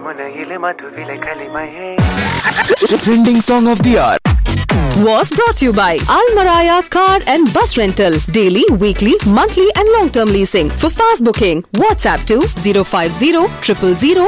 യമുനയിലെ മധുവിലെ കലിമയേ Trending song of the hour. was brought to you by Al Maraya Car and Bus Rental. Daily, weekly, monthly, and long term leasing. For fast booking, WhatsApp to 050 000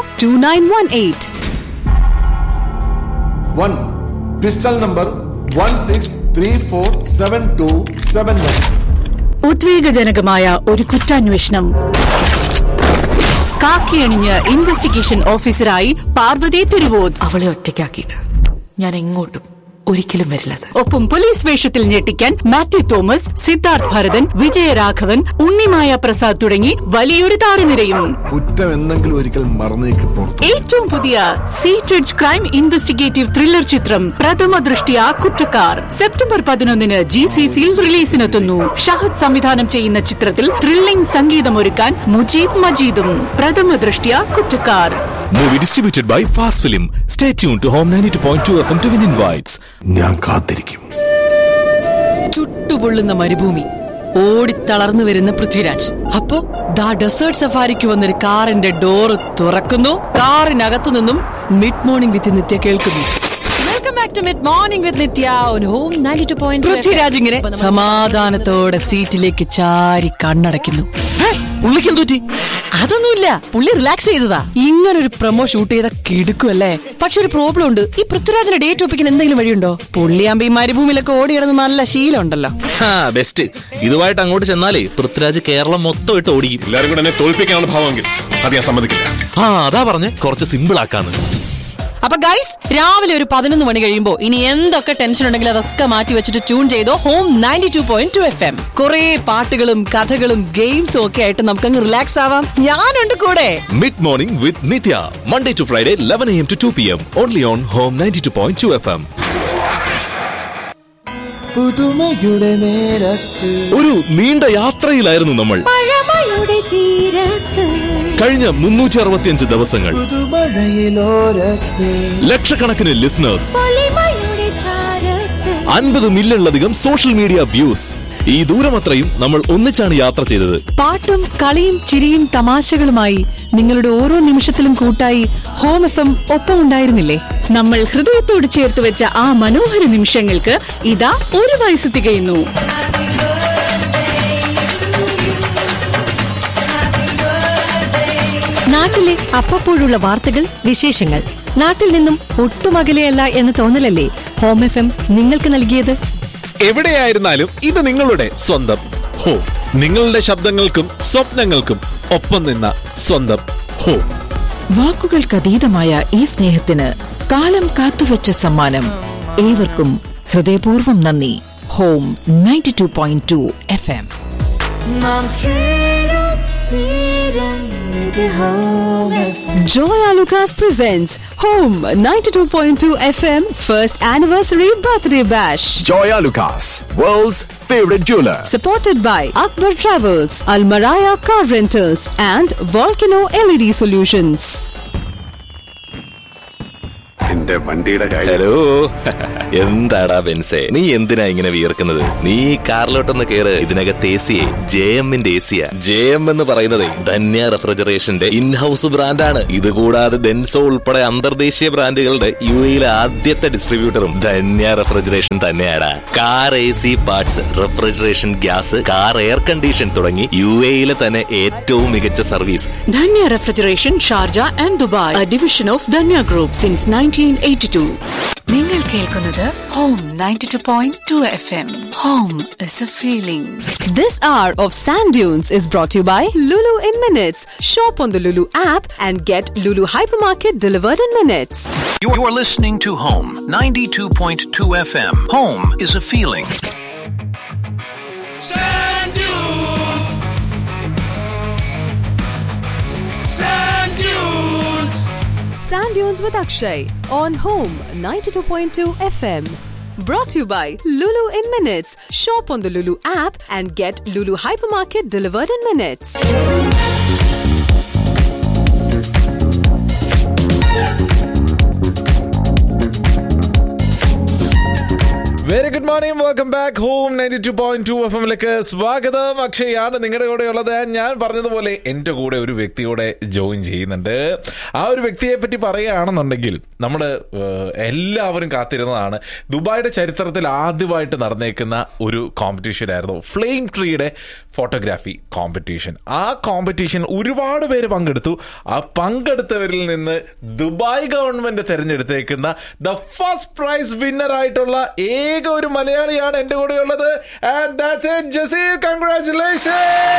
2918. one pistol number one six three four seven two seven one ഉദ്വേഗജനകമായ ഒരു കുറ്റാന്വേഷണം കാക്കിയണിഞ്ഞ് investigation ഓഫീസറായി പാർവതി തിരുവോത് അവളെ ഒറ്റയ്ക്കാക്കിയിട്ട് ഞാൻ എങ്ങോട്ടും ഒരിക്കലും വരില്ല sir ഒപ്പം police വേഷത്തിൽ ഞെട്ടിക്കാൻ മാത്യു തോമസ് സിദ്ധാർത്ഥ് ഭരതൻ വിജയരാഘവൻ ഉണ്ണിമായ പ്രസാദ് തുടങ്ങി വലിയൊരു താരനിരയും കുറ്റം എന്തെങ്കിലും ഒരിക്കൽ മറന്നേക്ക് പുറത്തു ഏറ്റവും പുതിയ സീറ്റഡ് ക്രൈം ഇൻവെസ്റ്റിഗേറ്റീവ് ത്രില്ലർ ചിത്രം പ്രഥമ ദൃഷ്ടിയ കുറ്റക്കാർ സെപ്റ്റംബർ പതിനൊന്നിന് ജി സി സിയിൽ റിലീസിനെത്തുന്നു ഷഹദ് സംവിധാനം ചെയ്യുന്ന ചിത്രത്തിൽ ത്രില്ലിംഗ് സംഗീതമൊരുക്കാൻ മുജീബ് മജീദും പ്രഥമ Drishtya കുറ്റക്കാർ Movie distributed by Fast Film. Stay tuned to Home 92.2 FM to win invites. ഞാൻ കാത്തിരിക്കും ചുട്ടുപൊള്ളുന്ന മരുഭൂമി ഓടിത്തളർന്നു വരുന്ന പൃഥ്വിരാജ് അപ്പോ ദാ ഡെസേർട്ട് സഫാരിക്ക് വന്നൊരു കാറിന്റെ ഡോറ് തുറക്കുന്നു കാറിനകത്തു നിന്നും മിഡ് മോർണിംഗ് വിത്ത് നിത്യ കേൾക്കുന്നു welcome back to mid morning with Nithya on Home 92.2 Prithviraj ഇങ്ങനെ സമാധാനത്തോടെ സീറ്റിലേക്ക് ചാരി കണ്ണടയ്ക്കുന്നു പുള്ളിക്കും തൂറ്റി അതൊന്നുമില്ല പുള്ളി റിലാക്സ് ചെയ്തതാ ഇങ്ങനെ ഒരു പ്രൊമോ ഷൂട്ട് ചെയ്ത കിടുക്കുമല്ലേ പക്ഷെ ഒരു പ്രോബ്ലം ഉണ്ട് ഈ പൃഥ്വിരാജിന്റെ ഡേറ്റ് ഒപ്പിക്കാൻ എന്തെങ്കിലും വഴിയുണ്ടോ പുള്ളിയാകുമ്പോ ഈ മരുഭൂമിയിലൊക്കെ ഓടി കിടന്ന് നല്ല ശീലം ഉണ്ടല്ലോ ബെസ്റ്റ് ഇതുമായിട്ട് അങ്ങോട്ട് ചെന്നാലേ പൃഥ്വിരാജ് കേരളം മൊത്തം ഇട്ട് ഓടിക്കും എല്ലാരും കൂടെ എന്നെ തോൽപ്പിക്കാനാണ് ഭാവമെങ്കിൽ അത് ഞാൻ സമ്മതിക്കില്ല ആ അതാ പറഞ്ഞ് കുറച്ച് സിമ്പിൾ ആക്കാന്ന് അപ്പൊ ഗൈസ് രാവിലെ ഒരു പതിനൊന്ന് മണി കഴിയുമ്പോ ഇനി എന്തൊക്കെ ടെൻഷൻ ഉണ്ടെങ്കിലും അതൊക്കെ മാറ്റി വെച്ചിട്ട് ട്യൂൺ ചെയ്തോ Home ninety two point two F M കുറെ പാട്ടുകളും കഥകളും ഗെയിംസും ഒക്കെ ആയിട്ട് നമുക്കങ്ങ് റിലാക്സ് ആവാം ഞാനുണ്ട് കൂടെ mid morning with Nithya Monday to Friday eleven A M to two P M only on Home ninety two point two F M പുതുമയുടെ നേരത്ത് ഒരു നീണ്ട യാത്രയിലായിരുന്നു നമ്മൾ കഴിഞ്ഞ മുന്നൂറ്റി അറുപത്തിയഞ്ച് ദിവസങ്ങൾ പുതുമഴയിലോരത്ത് ലക്ഷക്കണക്കിന് ലിസണേഴ്സ് അൻപത് മില്യണിലധികം സോഷ്യൽ മീഡിയ വ്യൂസ് ഈ ദൂരമത്രയും നമ്മൾ ഒന്നിച്ചാണ് യാത്ര ചെയ്തത് പാട്ടും കളിയും ചിരിയും തമാശകളുമായി നിങ്ങളുടെ ഓരോ നിമിഷത്തിലും കൂട്ടായി ഹോം എഫ് എം ഒപ്പം ഉണ്ടായിരുന്നില്ലേ നമ്മൾ ഹൃദയത്തോട് ചേർത്ത് വെച്ച ആ മനോഹര നിമിഷങ്ങൾക്ക് ഇതാ ഒരു വയസ്സ് തികയുന്നു നാട്ടിലെ അപ്പപ്പോഴുള്ള വാർത്തകൾ വിശേഷങ്ങൾ നാട്ടിൽ നിന്നും ഒട്ടും അകലെയല്ല എന്ന തോന്നലല്ലേ ഹോം എഫ് എം നിങ്ങൾക്ക് നൽകിയത് എവിടെയായിരുന്നാലും ഇത് നിങ്ങളുടെ സ്വന്തം ഹോ നിങ്ങളുടെ ശബ്ദങ്ങൾക്കും സ്വപ്നങ്ങൾക്കും ഒപ്പം നിന്ന സ്വന്തം ഹോ വാക്കുകൾക്കതീതമായ ഈ സ്നേഹത്തിന് കാലം കാത്തുവച്ച സമ്മാനം ഏവർക്കും ഹൃദയപൂർവ്വം നന്ദി Home ninety two point two F M നാം ചേരും തീരും ഇത് home Joya Lucas presents Home 92.2 FM First Anniversary Birthday Bash. Joya Lucas, world's favorite jeweler. Supported by Akbar Travels, Almaraya Car Rentals, and Volcano LED Solutions. എന്റെ വണ്ടിയുടെ കാര്യം hello എന്താടാ ബെൻസേ നീ എന്തിനാ ഇങ്ങനെ വിയർക്കുന്നത് നീ ഈ കാറിലോട്ടൊന്ന് കേറ് ഇതിനകത്ത് എ സിയെ ജെ എമ്മിന്റെ എ സിയാ ജെ എം എന്ന് പറയുന്നത് ധന്യ റെഫ്രിജറേഷന്റെ ഇൻഹൌസ് ബ്രാൻഡാണ് ഇത് കൂടാതെ ഡെൻസോ ഉൾപ്പെടെ അന്തർദേശീയ ബ്രാൻഡുകളുടെ യു എയിലെ ആദ്യത്തെ ഡിസ്ട്രിബ്യൂട്ടറും ധന്യ റെഫ്രിജറേഷൻ തന്നെയാടാ car A C parts refrigeration gas car air condition തുടങ്ങി യു എയിലെ തന്നെ ഏറ്റവും മികച്ച service Dhanya refrigeration Sharjah and Dubai a division of Dhanya group since nineteen eighty two നിങ്ങൾ കേൾക്കുന്നത് Home ninety two point two F M Home is a feeling This hour of Sand Dunes is brought to you by Lulu in Minutes. Shop on the Lulu app and get Lulu Hypermarket delivered in minutes. You are listening to Home 92.2 FM. Home is a feeling. Sand dunes. Sand dunes. Sand Dunes with Akshay on Home 92.2 FM. Brought to you by Lulu in Minutes. Shop on the Lulu app and get Lulu Hypermarket delivered in minutes. Very good morning welcome back Home ninety two point two F എമ്മിലേക്ക് സ്വാഗതം അക്ഷയാണ് നിങ്ങളുടെ കൂടെ ഉള്ളത് ഞാൻ പറഞ്ഞതുപോലെ എൻ്റെ കൂടെ ഒരു വ്യക്തി കൂടെ ജോയിൻ ചെയ്യുന്നുണ്ട് ആ ഒരു വ്യക്തിയെ പറ്റി പറയുകയാണെന്നുണ്ടെങ്കിൽ നമ്മൾ എല്ലാവരും കാത്തിരുന്നതാണ് ദുബായിയുടെ ചരിത്രത്തിൽ ആദ്യമായിട്ട് നടന്നേക്കുന്ന ഒരു കോമ്പറ്റീഷൻ ആയിരുന്നു ഫ്ലെയിം ട്രീയുടെ ഫോട്ടോഗ്രാഫി കോമ്പറ്റീഷൻ ആ കോമ്പറ്റീഷൻ ഒരുപാട് പേര് പങ്കെടുത്തു ആ പങ്കെടുത്തവരിൽ നിന്ന് ദുബായ് ഗവൺമെന്റ് തെരഞ്ഞെടുത്തേക്കുന്ന ദ ഫസ്റ്റ് പ്രൈസ് വിന്നർ ആയിട്ടുള്ള ഏക ഒരു മലയാളിയാണ് എന്റെ കൂടെ ഉള്ളത് and that's it Jaseer congratulation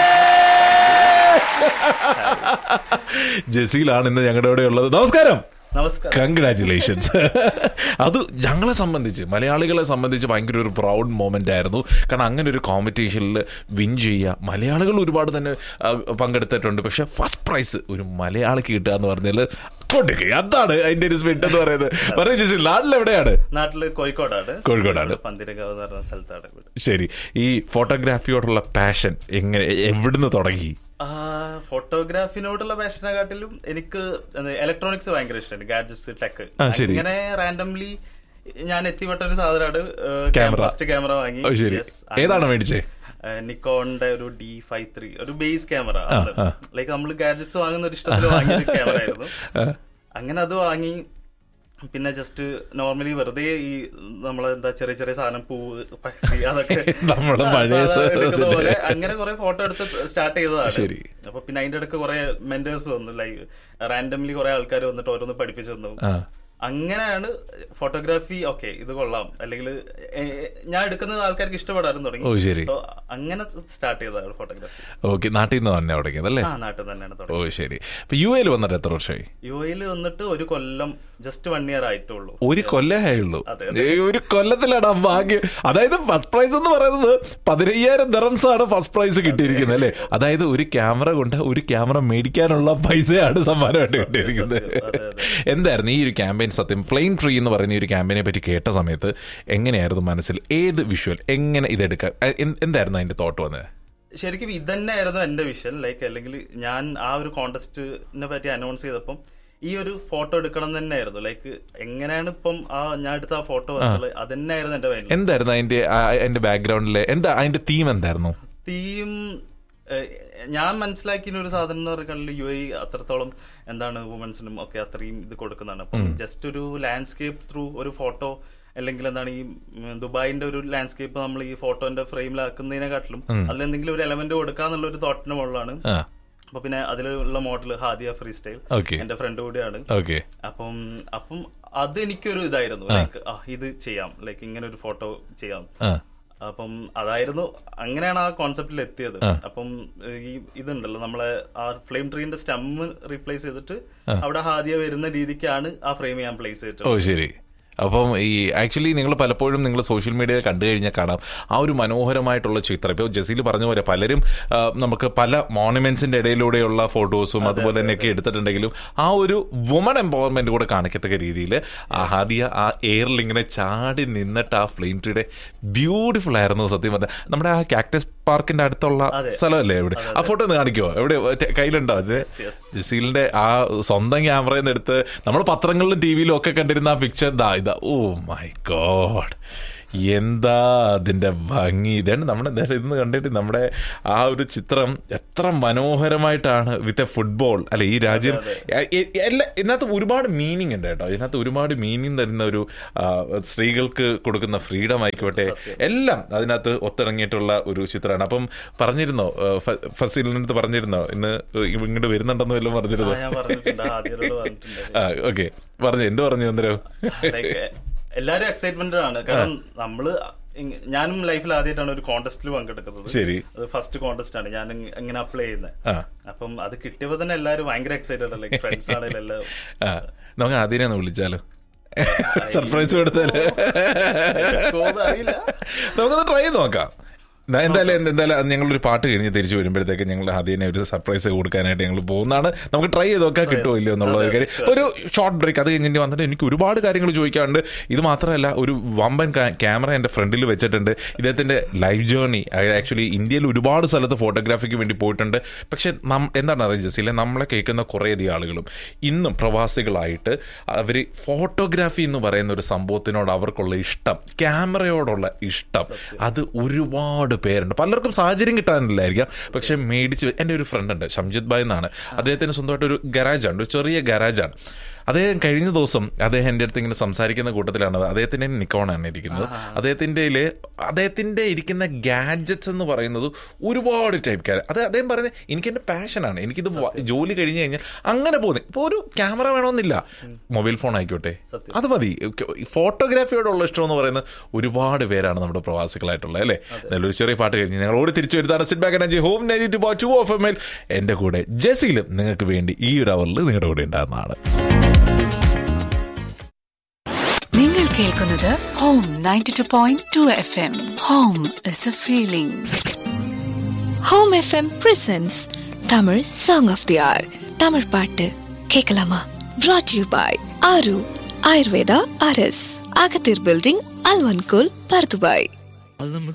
ജസീലാണ് ഇന്ന് ഞങ്ങളുടെ കൂടെ ഉള്ളത് നമസ്കാരം നമസ്കാരം കൺഗ്രാറ്റുലേഷൻസ് അത് ഞങ്ങളെ സംബന്ധിച്ച് മലയാളികളെ സംബന്ധിച്ച് ഭയങ്കര ഒരു പ്രൗഡ് മൊമെന്റ് ആയിരുന്നു കാരണം അങ്ങനെ ഒരു കോമ്പറ്റീഷനിൽ വിൻ ചെയ്യുക മലയാളികൾ ഒരുപാട് തന്നെ ആ, പങ്കെടുത്തിട്ടുണ്ട് പക്ഷെ ഫസ്റ്റ് പ്രൈസ് ഒരു മലയാളിക്ക് കിട്ടുക എന്ന് പറഞ്ഞാൽ കൊടുക്കുക അതാണ് അതിന്റെ ഒരു സ്പിരിറ്റ് എന്ന് പറയുന്നത് പറയൂ ചേച്ചി നാട്ടിൽ എവിടെയാണ് നാട്ടില് കോഴിക്കോടാണ് കോഴിക്കോടാണ്. പന്തിരകാവ് എന്ന് പറഞ്ഞ സ്ഥലത്താണ് വീട് ശരി ഈ ഫോട്ടോഗ്രാഫിയോടുള്ള പാഷൻ എങ്ങനെ എവിടുന്ന് തുടങ്ങി ആ ഫോട്ടോഗ്രാഫിനോടുള്ള പാഷനെക്കാട്ടിലും എനിക്ക് ഇലക്ട്രോണിക്സ് ഭയങ്കര ഇഷ്ടമാണ് ഗാഡ്ജറ്റ്സ് ടെക് ആ, ശരി. അങ്ങനെ റാൻഡംലി ഞാൻ എത്തിപ്പെട്ട ഒരു സാധനമാണ് Camera. ഫസ്റ്റ് ക്യാമറ വാങ്ങി ഓ, ശരി. ഏതാണ് മേടിച്ചേ? നിക്കോണിന്റെ ഒരു ഡി ഫൈവ് ത്രീ ഒരു ബേസ് ക്യാമറ ആ, ആ. ലൈക്ക് നമ്മൾ ഗാഡ്ജറ്റ്സ് വാങ്ങുന്ന ഒരു ഇഷ്ടത്തിൽ വാങ്ങിയ ക്യാമറ ആയിരുന്നു അങ്ങനെ അത് വാങ്ങി പിന്നെ ജസ്റ്റ് നോർമലി വെറുതെ ഈ നമ്മളെന്താ ചെറിയ ചെറിയ സാധനം പൂവ് പക്ഷി അതൊക്കെ നമ്മള് പഴയ സാധാ സാധനം എടുക്കുന്ന പോലെ ഇതിന്റെ. അങ്ങനെ കുറെ ഫോട്ടോ എടുത്ത് സ്റ്റാർട്ട് ചെയ്തതാണ് ശരി. അപ്പൊ പിന്നെ അതിന്റെ ഇടയ്ക്ക് കുറെ മെന്റേഴ്സ് വന്നു ലൈക്ക് റാൻഡംലി കുറെ ആൾക്കാർ വന്നിട്ട് ഓരോന്ന് പഠിപ്പിച്ചു തന്നു ആ. അങ്ങനെയാണ് ഫോട്ടോഗ്രാഫി ഓക്കെ ഇത് കൊള്ളാം അല്ലെങ്കിൽ ഞാൻ എടുക്കുന്നത് ആൾക്കാർക്ക് ഇഷ്ടപ്പെടാനും തുടങ്ങി ഓ, ശരി. So, അങ്ങനെ സ്റ്റാർട്ട് ചെയ്തതാണ് ഫോട്ടോഗ്രാഫി ഓക്കെ നാട്ടിൽ നിന്ന് തന്നെ തുടങ്ങിയത് അല്ലേ ആ നാട്ടിൽ തന്നെയാണ് ഓ തുടങ്ങിയത് ശരി ഇപ്പൊ യു എയിൽ വന്നിട്ട് എത്ര വർഷമായി യു എയിൽ വന്നിട്ട് ഒരു കൊല്ലം ജസ്റ്റ് വൺ ഇയർ ആയിട്ടുള്ളൂ ഒരു കൊല്ലമായുള്ളൂ അതെ, അതെ. ഏയ്, ഒരു കൊല്ലത്തിലാണ് ആ ഭാഗ്യം അതായത് ഫസ്റ്റ് പ്രൈസ് എന്ന് പറയുന്നത് പതിനയ്യായിരം ദറംസ് ആണ് ഫസ്റ്റ് പ്രൈസ് കിട്ടിയിരിക്കുന്നത് അല്ലേ അതായത് ഒരു ക്യാമറ കൊണ്ട് ഒരു ക്യാമറ മേടിക്കാനുള്ള പൈസയാണ് സമ്മാനമായിട്ട് കിട്ടിയിരിക്കുന്നത് അതെ, അതെ. എന്തായിരുന്നു ഈ ഒരു ക്യാമ്പയിൻ സത്യം ഫ്ലെയിം ട്രീ എന്ന് പറയുന്ന ഈ ഒരു ക്യാമ്പയിനെ പറ്റി കേട്ട സമയത്ത് എങ്ങനെയായിരുന്നു മനസ്സിൽ ഏത് വിഷ്വൽ എങ്ങനെ ഇതെടുക്കാം എ- എന്ത്- എന്തായിരുന്നു അതിന്റെ തോട്ട് വന്നത് ശരിക്കും ഇതന്നെയായിരുന്നു എന്റെ വിഷൻ ലൈക്ക് അല്ലെങ്കിൽ ഞാൻ ആ ഒരു കോണ്ടസ്റ്റിനെ പറ്റി അനൗൺസ് ചെയ്തപ്പം ഈ ഒരു ഫോട്ടോ എടുക്കണം എന്ന് തന്നെയായിരുന്നു ലൈക്ക് എങ്ങനെയാണ് ഇപ്പം ആ ഞാൻ എടുത്ത ആ ഫോട്ടോ വന്നുള്ളത് അത് തന്നെയായിരുന്നു എന്റെ മൈൻഡിൽ എന്തായിരുന്നു അതിന്റെ ആ- അതിന്റെ ബാക്ക്ഗ്രൗണ്ടിലെ എന്താ അതിന്റെ തീം എന്തായിരുന്നു തീം ഞാൻ മനസ്സിലാക്കിയ ഒരു സാധനം എന്ന് പറഞ്ഞാൽ യു ഐ അത്രത്തോളം എന്താണ് വുമൻസിനും ഒക്കെ അത്രയും ഇത് കൊടുക്കുന്നതാണ് അപ്പം ജസ്റ്റ് ഒരു ലാൻഡ്സ്കേപ്പ് ത്രൂ ഒരു ഫോട്ടോ അല്ലെങ്കിൽ എന്താണ് ഈ ഉം, ദുബായിന്റെ ഒരു ലാൻഡ്സ്കേപ്പ് നമ്മൾ ഈ ഫോട്ടോന്റെ ഫ്രെയിമിലാക്കുന്നതിനെക്കാട്ടിലും അതിലെന്തെങ്കിലും ഒരു എലമെന്റ് കൊടുക്കാന്നുള്ള ഒരു തോട്ടിന് മുകളിലാണ് ആ അപ്പൊ പിന്നെ അതിലുള്ള model Hadiya free style Okay. എന്റെ ഫ്രണ്ട് കൂടിയാണ് ഓക്കെ അപ്പം അപ്പം അത് എനിക്കൊരു ഇതായിരുന്നു ലൈക്ക് ആ ഇത് ചെയ്യാം ലൈക്ക് ഇങ്ങനെ ഒരു ഫോട്ടോ ചെയ്യാം ആ അപ്പം അതായിരുന്നു അങ്ങനെയാണ് ആ കോൺസെപ്റ്റിൽ എത്തിയത് അപ്പം ഏഹ്, ഈ ഇതുണ്ടല്ലോ നമ്മളെ ആ ഫ്ലെയിം ട്രീന്റെ സ്റ്റെം റീപ്ലേസ് ചെയ്തിട്ട് അവിടെ ഹാദിയ വരുന്ന രീതിക്കാണ് ആ ഫ്രെയിം ഞാൻ പ്ലേസ് ഓ ചെയ്തിട്ടുള്ളത് ശരി അപ്പം ഈ ആക്ച്വലി നിങ്ങൾ പലപ്പോഴും നിങ്ങൾ സോഷ്യൽ മീഡിയയിൽ കണ്ടു കഴിഞ്ഞാൽ കാണാം ആ ഒരു മനോഹരമായിട്ടുള്ള ചിത്രം ഇപ്പോൾ ജസീൽ പറഞ്ഞ പോലെ പലരും ആ, നമുക്ക് പല മോണുമെന്റ്സിന്റെ ഇടയിലൂടെയുള്ള ഫോട്ടോസും അതുപോലെ തന്നെയൊക്കെ എടുത്തിട്ടുണ്ടെങ്കിലും ആ ഒരു വുമൺ എംപവർമെന്റ് കൂടെ കാണിക്കത്തക്ക രീതിയിൽ ആദ്യ ആ എയറിൽ ഇങ്ങനെ ചാടി നിന്നിട്ട് ആ ഫ്ലെയിം ട്രീയുടെ ബ്യൂട്ടിഫുൾ ആയിരുന്നു സത്യം പറഞ്ഞാൽ നമ്മുടെ ആ കാക്ടസ് പാർക്കിന്റെ അടുത്തുള്ള അതെ. സ്ഥലമല്ലേ എവിടെ ആ ഫോട്ടോ ഒന്ന് കാണിക്കുമോ എവിടെ ടെ- കയ്യിലുണ്ടോ അത് yes. ജസീലിന്റെ ആ സ്വന്തം ക്യാമറയിൽ നിന്ന് എടുത്ത് നമ്മൾ പത്രങ്ങളിലും ടി വിയിലും ഒക്കെ കണ്ടിരുന്ന ആ പിക്ചർ ദാ ഇതാ ഓ മൈ ഗോഡ് എന്താ അതിന്റെ ഭംഗി ഇതാണ് നമ്മുടെ എന്തായാലും ഇന്ന് കണ്ടിട്ട് നമ്മുടെ ആ ഒരു ചിത്രം എത്ര മനോഹരമായിട്ടാണ് വിത്ത് എ ഫുട്ബോൾ അല്ലെ ഈ രാജ്യം എ- എ- എല്ലാ ഇതിനകത്ത് ഒരുപാട് മീനിങ് ഉണ്ട് കേട്ടോ ഇതിനകത്ത് ഒരുപാട് മീനിങ് തരുന്ന ഒരു ആ, സ്ത്രീകൾക്ക് കൊടുക്കുന്ന ഫ്രീഡം ആയിക്കോട്ടെ എല്ലാം അതിനകത്ത് ഒത്തിറങ്ങിയിട്ടുള്ള ഒരു ചിത്രമാണ് അപ്പം പറഞ്ഞിരുന്നോ ഫസീലിനടുത്ത് പറഞ്ഞിരുന്നോ ഇന്ന് ഇങ്ങോട്ട് വരുന്നുണ്ടെന്ന് വല്ലതും ആ, പറഞ്ഞിരുന്നോ ഞാൻ പറഞ്ഞിട്ടുണ്ട് ഹാദിയരോട് പറഞ്ഞിട്ടുണ്ട് ആ ഓക്കെ പറഞ്ഞു എന്ത് പറഞ്ഞു അന്നേരം ലൈക്ക് എല്ലാരും എക്സൈറ്റ്മെന്റ് ആണ് കാരണം നമ്മള് ഇങ് ഞാനും ലൈഫിൽ ആദ്യമായിട്ടാണ് ഒരു കോntestൽ പങ്കെടുക്കുന്നത് ശരി. അത് ഫസ്റ്റ് കോntest ആണ് ഞാൻ ഇങ് ഇങ്ങനെ അപ്ലൈ ചെയ്യുന്നത് ആ. അപ്പം അത് കിട്ടിയപ്പോ തന്നെ എല്ലാരും ഭയങ്കര എക്സൈറ്റഡ് ലൈക്ക് ഫ്രണ്ട്സ് ആണെങ്കിലും എല്ലാം ആ നമുക്ക് ആദ്യം ഒന്ന് വിളിച്ചാലോ സർപ്രൈസ് കൊടുത്താല് എടുക്കുമോന്ന് അറിയില്ല നമുക്കൊന്ന് ട്രൈ ചെയ്ത് നോക്കാം ന- എന്തായാലും എന്ത് എന്തായാലും ഞങ്ങളൊരു പാട്ട് കഴിഞ്ഞ് തിരിച്ചു വരുമ്പോഴത്തേക്ക് ഞങ്ങൾ അതിനെ ഒരു സർപ്രൈസ് കൊടുക്കാനായിട്ട് ഞങ്ങൾ പോകുന്നതാണ് നമുക്ക് ട്രൈ ചെയ്ത് നോക്കാൻ കിട്ടുമോ ഇല്ലയോ എന്നുള്ളത് കാര്യം ഒരു ഷോർട്ട് ബ്രേക്ക് അത് കഴിഞ്ഞിട്ട് വന്നിട്ട് എനിക്ക് ഒരുപാട് കാര്യങ്ങൾ ചോദിക്കാനുണ്ട് ഇത് മാത്രമല്ല ഒരു വമ്പൻ ക്യാമറ എൻ്റെ ഫ്രണ്ടിൽ വെച്ചിട്ടുണ്ട് ഇദ്ദേഹത്തിന്റെ ലൈഫ് ജേർണി ആക്ച്വലി ഇന്ത്യയിൽ ഒരുപാട് സ്ഥലത്ത് ഫോട്ടോഗ്രാഫിക്ക് വേണ്ടി പോയിട്ടുണ്ട് പക്ഷെ നം എന്താണ് അറിയാം ജസീലെ നമ്മളെ കേൾക്കുന്ന കുറേയധികം ആളുകളും ഇന്നും പ്രവാസികളായിട്ട് അവർ ഫോട്ടോഗ്രാഫി എന്ന് പറയുന്ന ഒരു സംഭവത്തിനോട് അവർക്കുള്ള ഇഷ്ടം ക്യാമറയോടുള്ള ഇഷ്ടം അത് ഒരുപാട് പേരുണ്ട് പലർക്കും സാഹചര്യം കിട്ടാനില്ലായിരിക്കാം പക്ഷെ മേടിച്ച് വെ- എൻ്റെ ഒരു ഫ്രണ്ട് ഉണ്ട് ഷംജിത് ഭായ് എന്നാണ് അദ്ദേഹത്തിന് സ്വന്തമായിട്ട് ഒരു ഗരാജാണ് ഒരു ചെറിയ ഗരാജാണ് അദ്ദേഹം കഴിഞ്ഞ ദിവസം അദ്ദേഹം എൻ്റെ അടുത്ത് ഇങ്ങനെ സംസാരിക്കുന്ന കൂട്ടത്തിലാണ് അദ്ദേഹത്തിൻ്റെ നിക്കോണാണ് ഇരിക്കുന്നത് അദ്ദേഹത്തിൻ്റെ അദ്ദേഹത്തിൻ്റെ ഇരിക്കുന്ന ഗാഡ്ജറ്റ്സ് എന്ന് പറയുന്നത് ഒരുപാട് ടൈപ്പ് അത് അദ്ദേഹം പറയുന്നത് എനിക്ക് എൻ്റെ പാഷനാണ് എനിക്കിത് വ- ജോലി കഴിഞ്ഞ് കഴിഞ്ഞാൽ അങ്ങനെ പോകുന്നത് ഇപ്പോൾ ഒരു ക്യാമറ വേണമെന്നില്ല മൊബൈൽ ഫോൺ ആയിക്കോട്ടെ അത് മതി ഫോട്ടോഗ്രാഫിയോടുള്ള ഇഷ്ടം എന്ന് പറയുന്നത് ഒരുപാട് പേരാണ് നമ്മുടെ പ്രവാസികളായിട്ടുള്ളത് അല്ലേ നല്ലൊരു ചെറിയ പാട്ട് കഴിഞ്ഞ് ഞങ്ങൾ ഓടി തിരിച്ചു വരുന്നതാണ് sit back energy Home ninety two two F M എൽ എൻ്റെ കൂടെ ജെസിയിലും നിങ്ങൾക്ക് വേണ്ടി ഈ ഒരു അവറിൽ നിങ്ങളുടെ കൂടെ ഉണ്ടാകുന്നതാണ് നിങ്ങൾ കേൾക്കുന്നത് Home ninety two point two F M Home is a feeling Home FM presents Tamil song of the hour Tamil பாட்டு கேட்கலாமா brought you by Aaru Ayurveda அரஸ் அகத்தீர் பில்டிங் அல்வன்கோல் பர்துபாய்